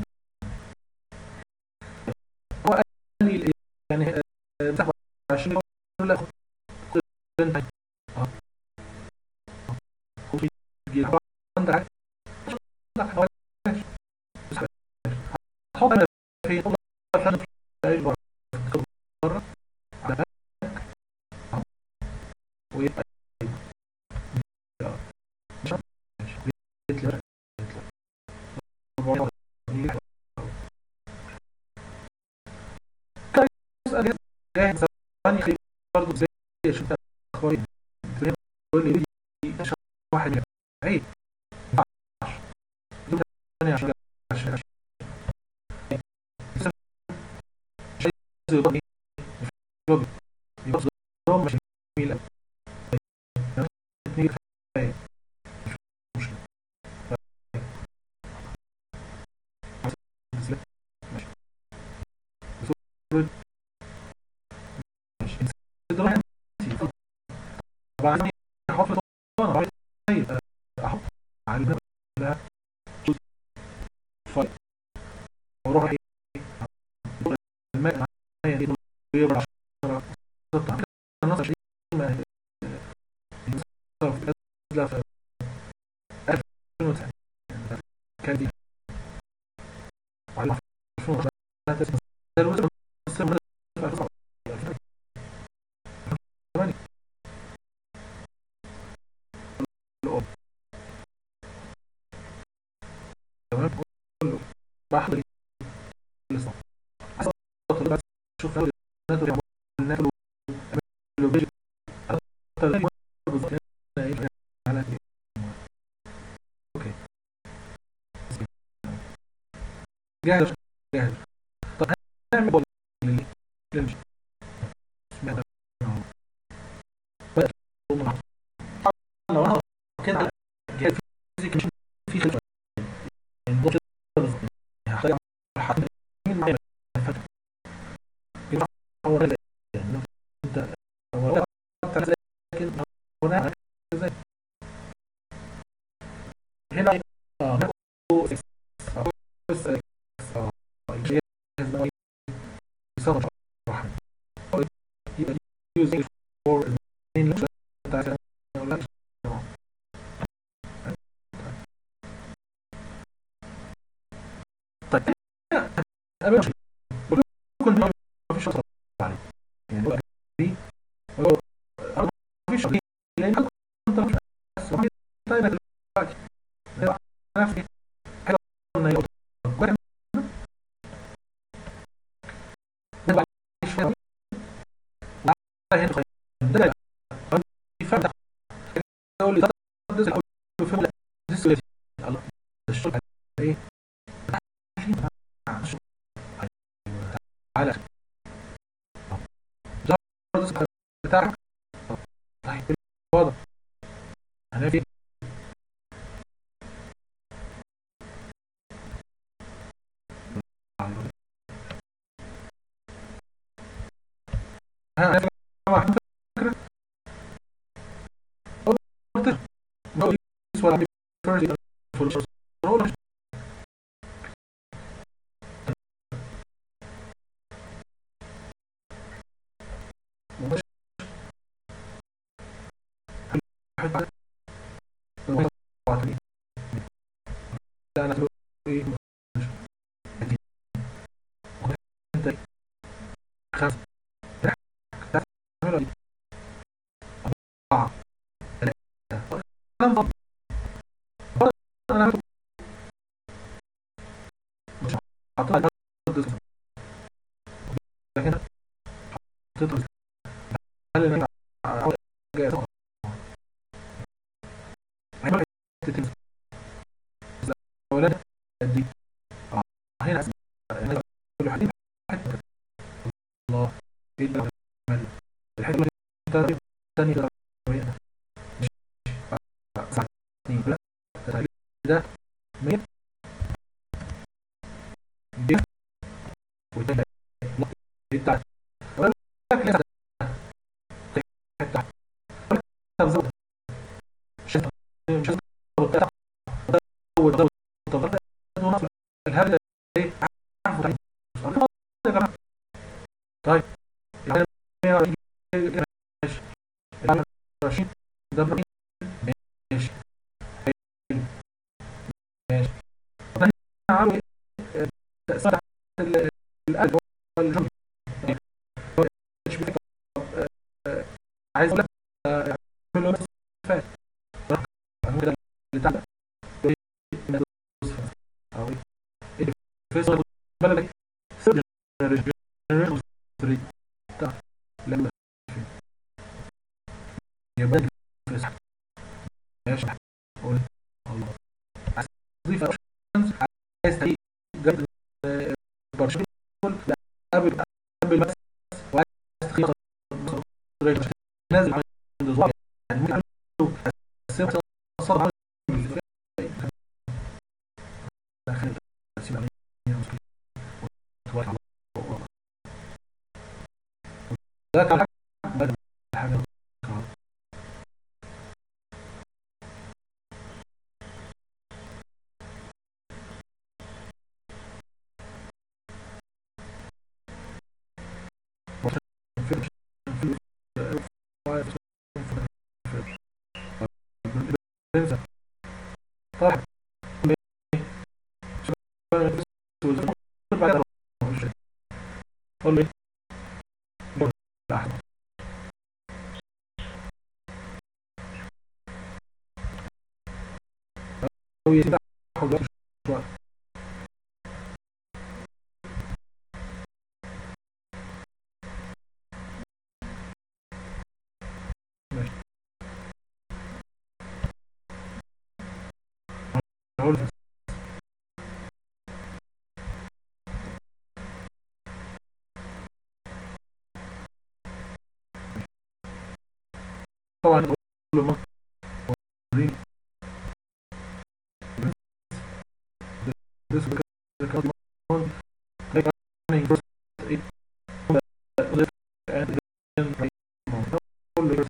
هو قال لي يعني مساحه 20 ولا خد انت اه خد جيل عندك عندك حوالي حط في بره على ويبقى جاهز ثاني خلي برضه زي شفت اخبار تقول لي واحد من عيب ثاني عشان عشان يبقى يبقى مش جميل اثنين كفايه طبعا احط طبعا احط على الباب لا فايت واروح ايه الماء معايا ويبقى النص 20 ما في 2009 كان دي وعلى 2009 ده الوزن تمام كله بحضر لسه شوف ناكل ناكل اوكي جاهز جاهز طب هنعمل بول للمش لو انا كده جاهز فيزيك مش في خلفه يعني ده كده بالظبط هحتاج حد مين معايا هو ده انت هو لكن هنا ازاي هنا اه ناخد بس اه الجهاز ده يسمى شرح يبقى يوزنج فور المين بتاع طيب انا كنت ما فيش شرط عليه يعني هو دي هو ما فيش لان انت مش بس طيب دلوقتي نفسي حاجه الشغل على ايه على بتاعك طيب واضح انا في ها انا فكره قلت no use what I'm referring to for the role لا انا ايه خمسة تعملوا أربعة ثلاثة أنا مضبط أنا مش حاطط لكن حطيت هل أنا جاي أولاد دي هنا كل حد حتة الله ايه ده الحته اللي انت تاني ده مش ساعتين لا ده 100 دي والتاني بتاع ولا لك ليه حته حته مش مش زود زود طب الهبل ايه عارفه يا جماعه طيب يعني 120 ماشي 20 ده ماشي ماشي طب عامل تأثير القلب والجنب عايز اقول لك اعمل له فات كده اللي تعب او ايه فيصل بلدك سيرجن لما يبقى فيصل ماشي قول الله عايز تضيف عايز تضيف جد برشلونة لا قبل قبل بس وعايز تخيط نازل عند الزوار يعني ممكن له السياسة صار ذاك الحق بدل حاجة طيب قول لي أو يتبع حضور شوية ماشي هقول طبعا كل ما وريني this is the command like running first it lift and then right all the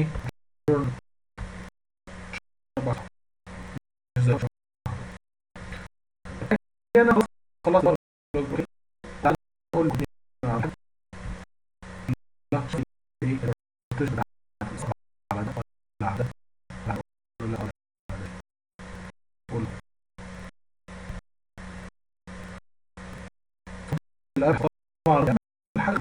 انا خلاص تعال نقول لا طبعا الحاجة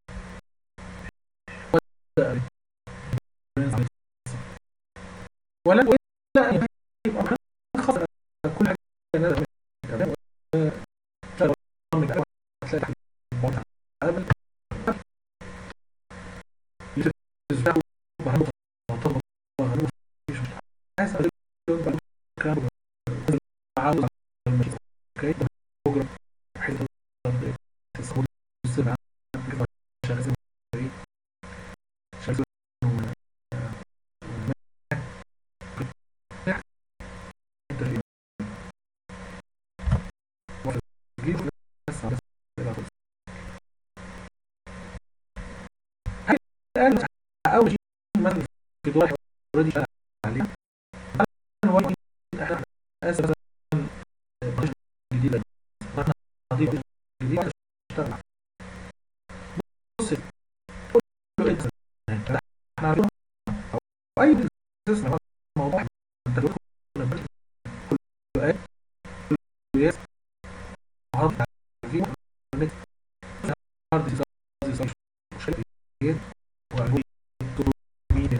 ولا لا يبقى خاصة كل حاجة أنا تمام الان اول شيء مثلا في دور اوريدي شغال عليه انا هو احنا اساسا جديده احنا نضيف جديد اشتغل بص قول له انت احنا عارفين اي بزنس موضوع انت تدخل كل سؤال كل يس هارد في هارد وأقول مين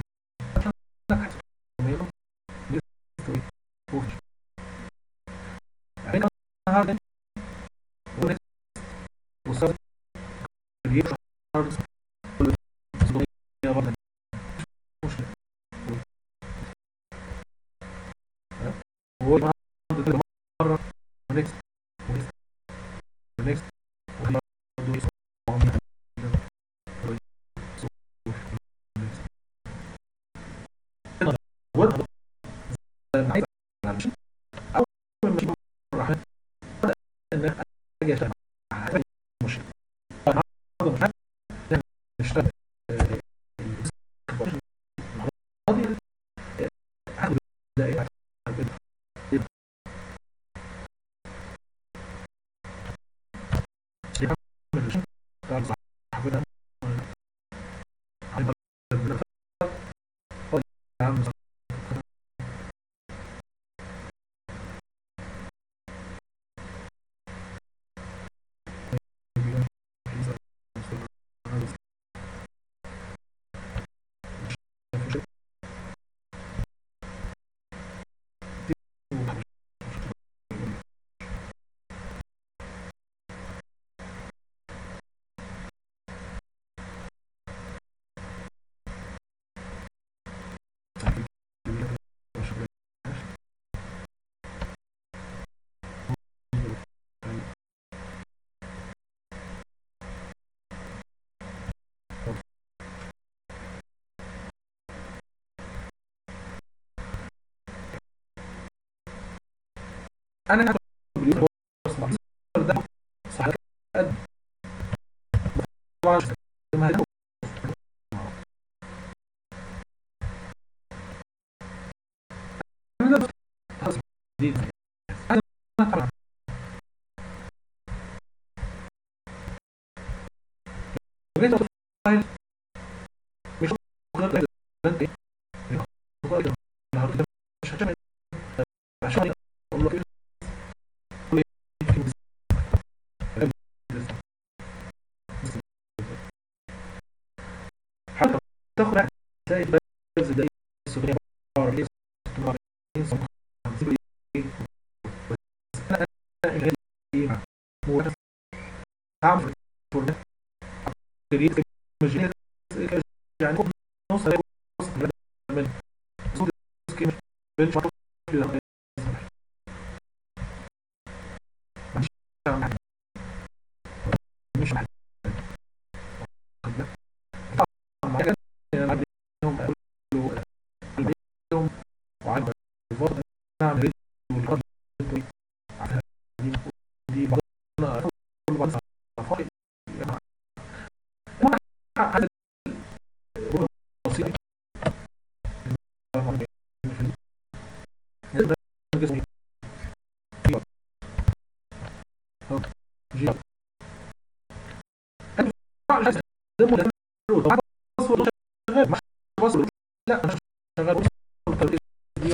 هذا وصار يشرح هو مرة ونكست ونكست ونكست اول ما راح ان اجي اشتغل مش نشتغل انا هاخد مليون بصمة ده صح قد طبعا ما هو انا ده خلاص دي انا طبعا جيت فايل مش غير انت ايه مش هتعمل عشان اقول لك حتى تاخد زي بس زي السودانية بار ليه اعمل فورمات كريت مجال يعني نوصل من بنش مش محل وعن الفضل نعمل والرد دي بعضنا كل بعض صفائي هذا بسيط جي انا مش عايز استخدمه لأن روت طبعا باسورد شغال مش باسورد لا مش شغال باسورد دي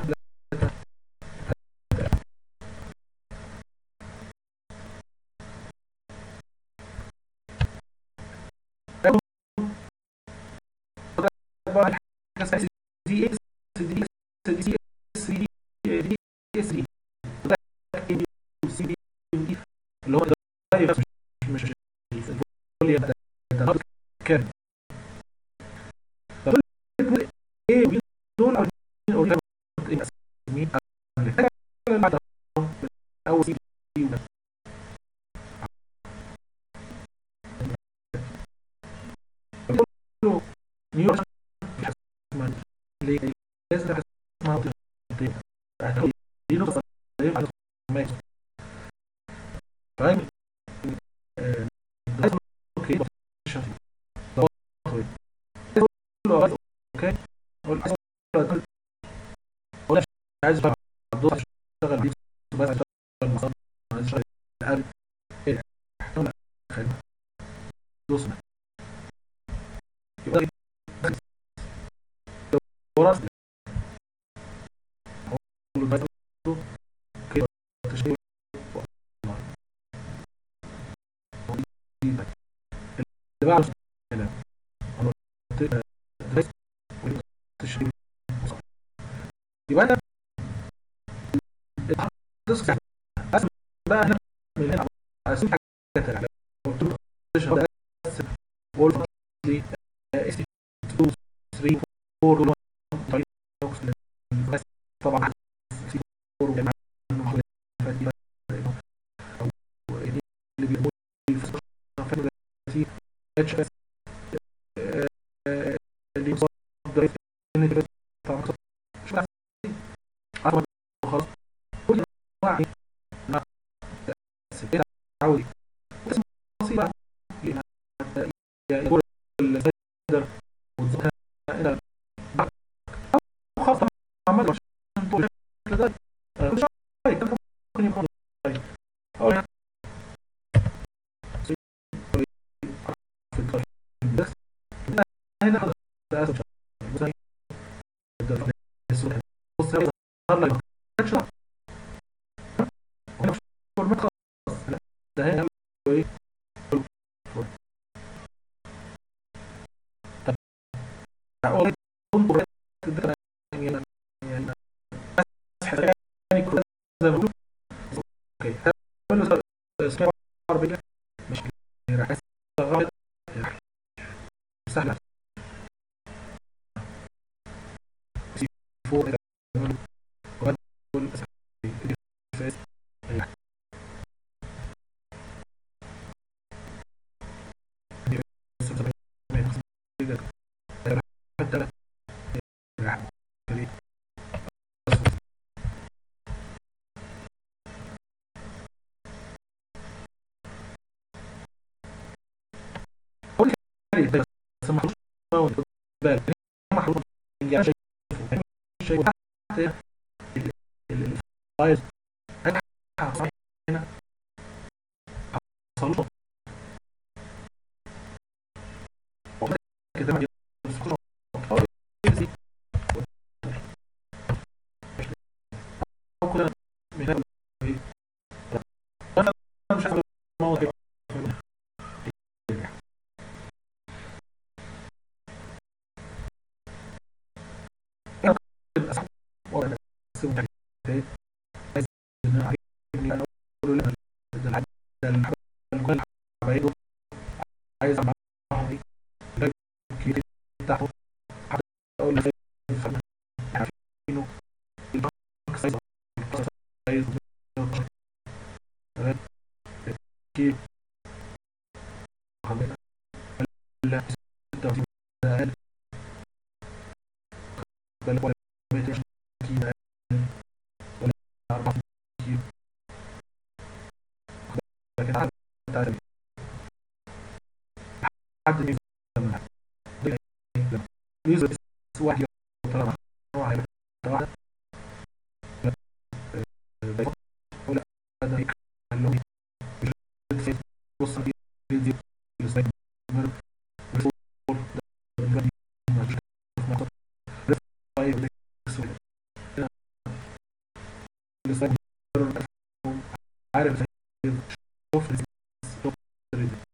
بقى حاجه اسمها دي اس دي اس دي اس دي دي اس دي اي بي وسي بي ودي اللي هو ده بس مش مش الفوليوم ده ده كام طب ايه وبي دول او او مين او سي بي نيو ليه لازم اسمها دي نقطة فاهم اوكي اوكي ولا عايز اشتغل اشتغل بس اشتغل مصادر عايز اشتغل قبل ايه خلينا دوس يبقى ورا تشغيل اللي بعده تشغيل يبقى انا الديسك اسم بقى هنا من هنا اسم حاجه تانية تشغل وولف دي اس 2 3 4 طبعا اللي بيقول في اتش اس اللي مصدر طبعا مش عارف خلاص كل واحد لا عودي اسم بسيط يعني يقول الفيدر وتزودها الى خاصة عمل عشان تقول كده مش عارف ممكن يكون أو يعني هنا هذا أسف بص صار لك ده هنا ايه طب اقول انظر يعني يعني يعني كل زي ما بقول اوكي هعمل له اسمها عربيه مش راح استغرب سهله سي فور سمحوا بالك محروم يعني شيء شيء حتى الفايل هنا صلوا كده مش عارف الموضوع عايز معاهم كتير تحت اقول لك عارفينه البنك سايز سايز كي لا بالك ولا بيتش كي ولا أربعة كي لكن عارف تعرف حد يزمنا يزم واحد يطلع واحد واحد ولا هذا هيك اللي بص على فيديو السلايد ميرور والفور ده بجد ما فيش في مقطع. طيب السلايد ميرور عارف ازاي شوف